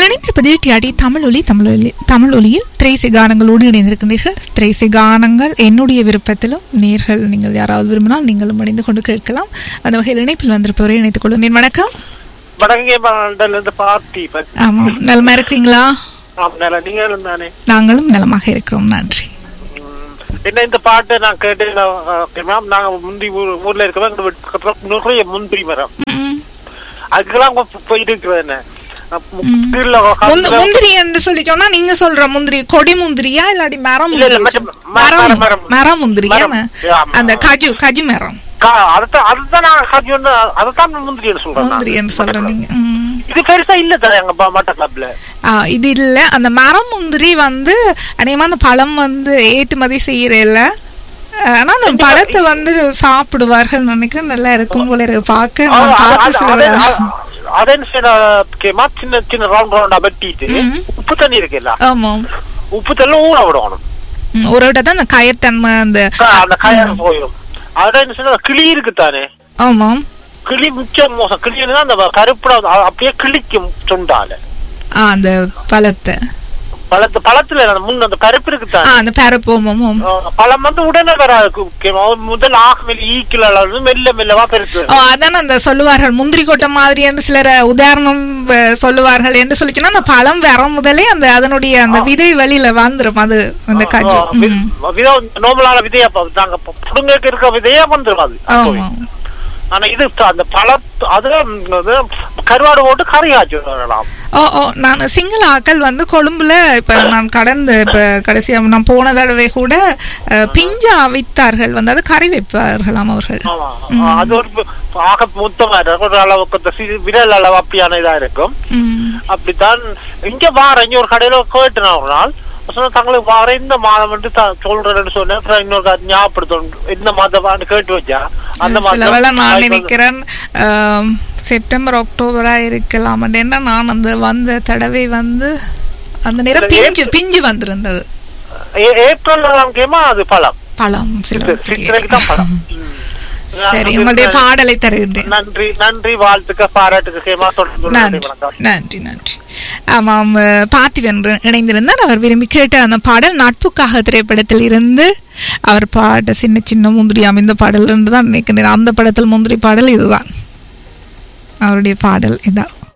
நீங்கள் இணைந்திருப்பது டிஆடி தமிழ் ஒலி தமிழ் ஒலி தமிழ் ஒலியில் திரைசை கானங்களோடு இணைந்திருக்கின்றீர்கள் திரைசை கானங்கள் என்னுடைய விருப்பத்திலும் நேர்கள் நீங்கள் யாராவது விரும்பினால் நீங்களும் இணைந்து கொண்டு கேட்கலாம் அந்த வகையில் இணைப்பில் வந்திருப்பவரை இணைத்துக் கொள்ளுங்கள் வணக்கம் வடங்கே மண்டல இருந்து பார்த்தி ஆமாம் நலமா இருக்கிறீங்களா நீங்களும் தானே நாங்களும் நலமாக இருக்கிறோம் நன்றி உம், என்ன இந்த பாட்டை நான் கேட்டு மேம் நாங்க முந்தி ஊர்- ஊர்ல இருக்கோம் எங்க வீட்டுக்கு நிறைய முந்திரி மரம் ம். அதுக்கெல்லாம் போ- போயிட்டு இருக்கிறது என்ன கீழ முந்து- முந்திரி என்று சொல்லி சொன்னா நீங்க சொல்ற முந்திரி கொடி முந்திரியா இல்லாட்டி மரம் இல்ல, இல்ல, முந்திரி? மரம், மரம், மரம் மரம். மரம் முந்திரியா மரம். ஆமா. அந்த கஜு கஜு மரம் கா- அதுதான் அதுதான் நான் காஜி ஒண்ணு அதைத்தான் முந்திரின்னு சொல்றேன் நான். முந்திரி என்று சொல்றேன் நீங்க ம். இது பெருசா இல்ல தானே எங்க ப- மட்ட கிளப்ல ஆ, இது இல்ல அந்த மரம் முந்திரி வந்து அநேகமா அந்த பழம் வந்து ஏற்றுமதி செய்யறதில்ல ஆனா அந்த பழத்தை வந்து சாப்பிடுவார்கள் நினைக்கிறேன் நல்லா இருக்கும் போல இருக்கு பார்க்க நான் பார்த்து சில அதே கேமா சின்ன சின்ன ரவுண்ட் ரவுண்டா வெட்டிட்டு ம். உப்பு தண்ணி இருக்குல்ல ஆமாம் உப்பு தண்ணி ஊற விடணும் ம், ஒரு விட்ட தான் அந்த கயத்தன்மை அந்த க- அந்த கயர் போயிடும் அதோட என்ன சொன்னா கிளி இருக்கு தானே ஆமாம் கிளி மிச்சம் மோசம் கிளின்னு அந்த கருப்புட அப்படியே கிளிக்கும் சொண்டால ஆ, அந்த பழத்தை பழத்து பழத்துல அந்த முன்ன அந்த பருப்பு இருக்கு ஆ தானே அந்த பரப்பு ஆமாம் ஆ, பழம் வந்து உடனே வராது முக்கியமா முதல் ஆக மேல ஈக்கில அளவு மெல்ல மெல்லவா பெருசு ஓ அதான் அந்த சொல்லுவார்கள் முந்திரி கொட்டை மாதிரி என்று சிலர் உதாரணம் அஹ், சொல்லுவார்கள் என்று சொல்லிச்சுன்னா அந்த பழம் வர முதலே அந்த அதனுடைய அந்த விதை வெளியில வந்துரும் அது அந்த கஜு ம். நோமலான விதையா நாங்க புடுங்க இருக்க விதையா வந்துரும் அது ஆமா ஆனா இது த- அந்த பழ அது அது கருவாடு போட்டு கறி ஆச்சு வரலாம் ஓ ஓ நான் சிங்கள ஆக்கள் வந்து கொழும்புல இப்ப நான் கடந்த இப்ப கடைசியா நான் போன தடவை கூட அஹ், பிஞ்சா வித்தார்கள் வந்து அது கறி வைப்பார்களாம் அவர்கள் ஆமா அது ஒரு ப- ஆக மொத்தமா இருக்கும் ஒரு அளவுக்கு இந்த சி- விரல் அளவு அப்படியான இதா இருக்கும் ம். அப்படித்தான் இங்க வார இங்க ஒரு கடையில கேட்டு நான் ஒரு நாள் சொன்ன தங்களுக்கு வார இந்த மாதம் வந்து த- சொல்றேன்னு சொன்னேன் அப்புறம் இன்னொரு கா- ஞாபகப்படுத்தணும் இந்த மாதம் கேட்டு வச்சா அந்த சில வேளை நான் மாதம் நினைக்கிறேன் ஆம், செப்டம்பர் அக்டோபரா இருக்கலாம் ஏன்னா நான் அந்த வந்த தடவை வந்து அந்த நேரம் இல்ல, பிஞ்சு பிஞ்சு வந்திருந்தது ஏ- ஏப்ரல் கேமா அது பழம் பழம் சில சித்திரைக்கு தான் பழம் ம். சரி உங்களுடைய பாடலை தருகின்றேன் நன்றி நன்றி வாழ்த்துக்க பாராட்டுக்கு கேமா தொடர்ந்து நன்றி நன்றி வணக்கம் நன்றி நன்றி ஆமாம் அஹ், பார்த்திபன் இரு- இணைந்திருந்தார் அவர் விரும்பி கேட்ட அந்த பாடல் நட்புக்காக திரைப்படத்தில் இருந்து அவர் பாட சின்ன சின்ன முந்திரி அமைந்த பாடல் இருந்து தான் நினைக்கிறேன் அந்த படத்தில் முந்திரி பாடல் இதுதான் அவருடைய பாடல் இதான்